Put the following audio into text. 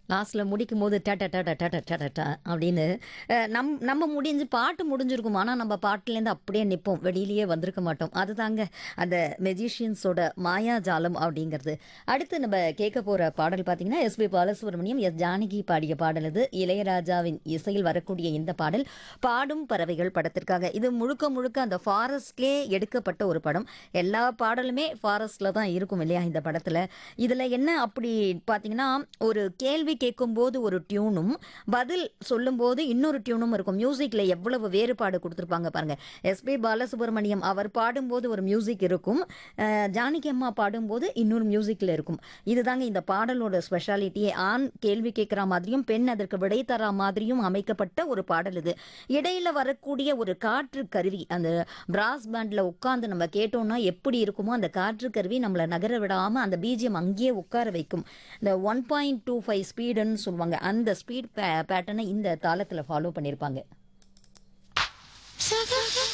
லாஸ்ட்டில் முடிக்கும் போது டட டட டட டட ட அப்படின்னு அஹ், நம் நம்ம முடிஞ்சு பாட்டு முடிஞ்சிருக்கும் ஆனால் நம்ம பாட்டுலேருந்து அப்படியே நிற்போம் வெளியிலேயே வந்திருக்க மாட்டோம் அதுதாங்க அந்த மெஜிஷியன்ஸோட மாயாஜாலம் அப்படிங்கிறது அடுத்து நம்ம கேட்க போகிற பாடல் பார்த்தீங்கன்னா எஸ்பி பாலசுப்ரமணியம் எஸ் ஜானகி பாடிய பாடல் இது இளையராஜாவின் இசையில் வரக்கூடிய இந்த பாடல் பாடும் பறவைகள் படத்திற்காக இது முழுக்க முழுக்க அந்த ஃபாரஸ்ட்லே எடுக்கப்பட்ட ஒரு படம் எல்லா பாடலுமே ஃபாரஸ்டில் தான் இருக்கும் இல்லையா இந்த படத்தில் இதில் என்ன அப்படி பார்த்தீங்கன்னா ஒரு கேள்வி கேட்கும்போது ஒரு டியூனும் பதில் சொல்லும்போது இன்னொரு டியூனும் இருக்கும் மியூசிக்கில் எவ்வளவு வேறுபாடு கொடுத்துருப்பாங்க பாருங்க எஸ்பி பாலசுப்ரமணியம் அவர் பாடும்போது ஒரு மியூசிக் இருக்கும் அஹ், ஜானகி அம்மா பாடும்போது இன்னொரு மியூசிக்கில் இருக்கும் இதுதாங்க இந்த பாடலோட ஸ்பெஷாலிட்டியே ஆண் கேள்வி கேட்குற மாதிரியும் பெண் அதற்கு விடை தரா மாதிரியும் அமைக்கப்பட்ட ஒரு பாடல் இது இடையில வரக்கூடிய ஒரு காற்று கருவி அந்த பிராஸ் பேண்ட்ல உட்காந்து நம்ம கேட்டோம்னா எப்படி இருக்குமோ அந்த காற்று கருவி நம்மளை நகர விடாம அந்த பீஜியம் அங்கேயே உட்கார வைக்கும் இந்த ஒன் பாயிண்ட் டூ ஃபைவ் ஸ்பீடுன்னு சொல்லுவாங்க அந்த ஸ்பீட் பேட்டர்னை இந்த தாளத்தில் ஃபாலோ பண்ணியிருப்பாங்க சகா